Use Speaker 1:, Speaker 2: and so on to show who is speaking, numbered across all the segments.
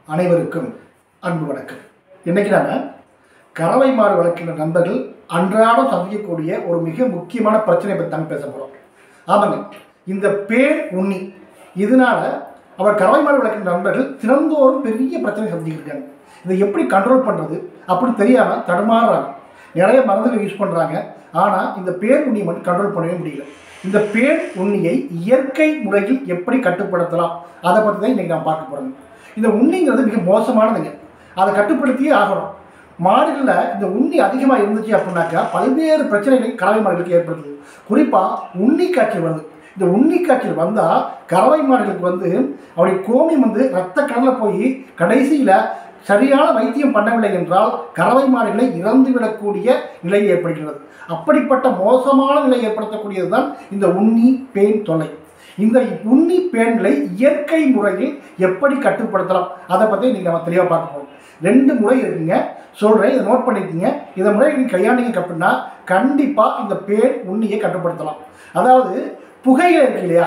Speaker 1: அனைவருக்கும் அன்பு வணக்கம் இன்னைக்கு நாம கறவை மாடு வளர்க்கின்ற நண்பர்கள் அன்றாடம் சந்திக்கக்கூடிய ஒரு மிக முக்கியமான பிரச்சனை பற்றி தாங்க பேச போகிறோம் ஆமாங்க இந்த பேர் உண்ணி இதனால அவர் கறவை மாடு வளர்க்கின்ற நண்பர்கள் தினந்தோறும் பெரிய பிரச்சனை சந்திச்சிருக்காங்க இதை எப்படி கண்ட்ரோல் பண்ணுறது அப்படி தெரியாமல் தடுமாறுறாங்க நிறைய மருந்துகள் யூஸ் பண்ணுறாங்க ஆனால் இந்த பேர் உண்ணியை மட்டும் கண்ட்ரோல் பண்ணவே முடியல இந்த பேர் உண்ணியை இயற்கை முறையில் எப்படி கட்டுப்படுத்தலாம் அதை பற்றி தான் இன்றைக்கி நான் பார்க்க போகிறேங்க இந்த உண்ணிங்கிறது மிக மோசமானதுங்க அதை கட்டுப்படுத்தியே ஆகணும் மாடுகளில் இந்த உண்ணி அதிகமாக இருந்துச்சு அப்படின்னாக்கா பல்வேறு பிரச்சனைகளை கறவை மாடுகளுக்கு ஏற்படுத்துது குறிப்பாக உண்ணி காய்ச்சல் வருது இந்த உண்ணி காய்ச்சல் வந்தால் கறவை மாடுகளுக்கு வந்து அவருடைய கோமியம் வந்து ரத்த கடலில் போய் கடைசியில் சரியான வைத்தியம் பண்ணவில்லை என்றால் கறவை மாடுகளை இறந்துவிடக்கூடிய நிலை ஏற்படுகிறது அப்படிப்பட்ட மோசமான நிலை ஏற்படுத்தக்கூடியது தான் இந்த உண்ணி பேன் தொல்லை இந்த உண்ணி பேன்களை இயற்கை முறையில் எப்படி கட்டுப்படுத்தலாம் அதை பற்றி நீங்கள் நம்ம தெளிவாக பார்க்க போகிறோம் ரெண்டு முறை இருக்குங்க சொல்கிறேன் இதை நோட் பண்ணிக்கோங்க இதை முறை நீங்கள் கையாண்டிங்க அப்படின்னா கண்டிப்பாக இந்த பேன் உண்ணியை கட்டுப்படுத்தலாம் அதாவது புகையிலை இருக்கு இல்லையா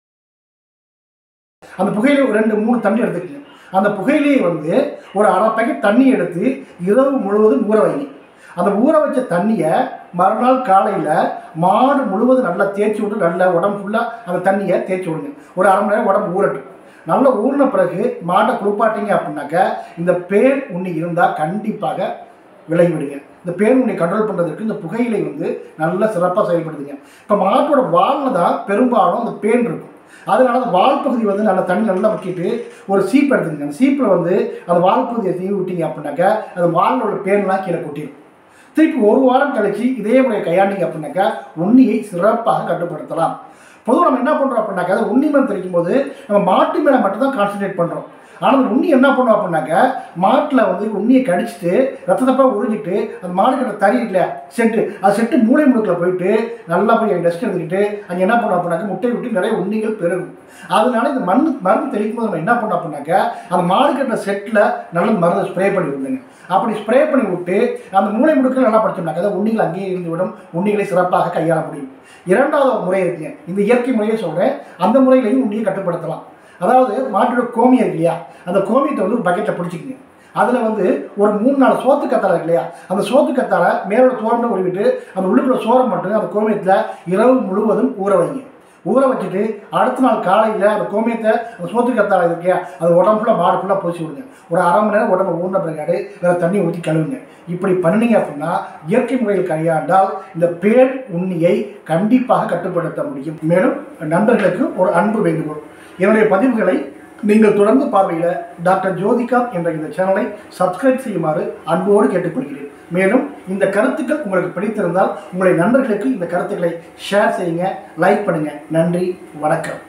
Speaker 1: அந்த புகையிலை ஒரு ரெண்டு மூணு தண்ணி எடுத்துக்கங்க அந்த புகையிலையை வந்து ஒரு அரை பேக்கெட் தண்ணி எடுத்து இரவு முழுவதும் ஊற வைங்க அந்த ஊற வச்ச தண்ணியை மறுநாள் காலையில் மாடு முழுவதும் நல்லா தேய்ச்சி விட்டு நல்லா உடம்பு ஃபுல்லாக அந்த தண்ணியை தேய்ச்சி விடுங்க ஒரு அரை மணி நேரம் உடம்பு ஊறட்டும் நல்லா ஊறின பிறகு மாட்டை குளிப்பாட்டிங்க அப்படின்னாக்க இந்த பேன் உண்ணி இருந்தால் கண்டிப்பாக விலகி விடுங்க இந்த பேன் உண்ணி கண்ட்ரோல் பண்ணுறதுக்கு இந்த புகையிலை வந்து நல்லா சிறப்பாக செயல்படுதுங்க இப்போ மாட்டோட வாலில் தான் பெரும்பாலும் அந்த பேன் இருக்கும் அதனால அந்த வால் பகுதி வந்து நல்லா தண்ணி நல்லா வக்கிட்டு ஒரு சீப் எடுத்துக்கங்க அந்த சீப்பில் வந்து அந்த வால் பகுதியை தீவி விட்டீங்க அப்படின்னாக்கா அந்த வாலில் உள்ள பேன்லாம் கீழே கொட்டிடும் திருப்பி ஒரு வாரம் கழிச்சு இதே முறையை கையாண்டிங்க அப்படின்னாக்கா உண்ணியை சிறப்பாக கட்டுப்படுத்தலாம் பொதுவாக நம்ம என்ன பண்ணுறோம் அப்படின்னாக்கா அது உண்ணி மேலே தெரிக்கும் போது நம்ம மாட்டு மேலே மட்டும்தான் கான்சன்ட்ரேட் பண்ணுறோம் ஆனால் அந்த உண்ணி என்ன பண்ணும் அப்படின்னாக்கா மாட்டில் வந்து உண்ணியை கடிச்சிட்டு ரத்த தப்பாக உறிஞ்சிட்டு அந்த மாடு கிட்ட தறி இல்லை செட்டு அது செட்டு மூளை முடுக்கில் போயிட்டு நல்லா போய் டஸ்ட் எடுத்துக்கிட்டு அங்கே என்ன பண்ணோம் அப்படின்னாக்கா முட்டை விட்டு நிறைய உண்ணிகள் பெருகும் அதனால இந்த மண் மருந்து தெளிக்கும் போது நம்ம என்ன பண்ணோம் அப்படின்னாக்கா அந்த மாடு கட்டுற செட்டில் நல்ல மருந்து ஸ்ப்ரே பண்ணி விடுங்க அப்படி ஸ்ப்ரே பண்ணி விட்டு அந்த மூளை முடுக்கில் நல்லா படிச்சோம்னாக்கா அந்த உண்ணிகள் அங்கேயே இருந்து விடும் உண்ணிகளை சிறப்பாக கையாள முடியும் இரண்டாவது முறை இருக்குங்க இந்த இயற்கை முறையை சொல்கிறேன் அந்த முறையிலையும் உண்ணியை கட்டுப்படுத்தலாம் அதாவது மாட்டோட கோமியம் இருக்கு இல்லையா அந்த கோமியத்தை வந்து ஒரு பக்கெட்டில் பிடிச்சிக்கங்க அதில் வந்து ஒரு மூணு நாலு சோத்து கத்தாழை இருக்கு இல்லையா அந்த சோத்து கத்தாழை மேலோட தோரண்டை உருவிட்டு அந்த உள்ளுக்குள்ள சோறை மட்டும் அந்த கோமியத்தில் இரவு முழுவதும் ஊற வைங்க ஊற வச்சுட்டு அடுத்த நாள் காலையில் அந்த கோமியத்தை அந்த சோத்து கத்தாழை இருக்கு அது உடம்பு ஃபுல்லாக மாடு ஃபுல்லாக பூசி விடுங்க ஒரு அரை மணி நேரம் உடம்பு ஊறின பிறகு வேறு தண்ணி ஊற்றி கழுவுங்க இப்படி பண்ணினீங்க அப்படின்னா இயற்கை முறையில் கையாண்டால் இந்த பேன் உண்ணியை கண்டிப்பாக கட்டுப்படுத்த முடியும் மேலும் நண்பர்களுக்கு ஒரு அன்பு வேண்டுகோள் என்னுடைய பதிவுகளை நீங்கள் தொடர்ந்து பார்வையிட டாக்டர் ஜோதிகா என்ற இந்த சேனலை சப்ஸ்கிரைப் செய்யுமாறு அன்போடு கேட்டுக்கொள்கிறேன் மேலும் இந்த கருத்துக்கள் உங்களுக்கு பிடித்திருந்தால் உங்களுடைய நண்பர்களுக்கு இந்த கருத்துக்களை ஷேர் செய்யுங்க லைக் பண்ணுங்க நன்றி வணக்கம்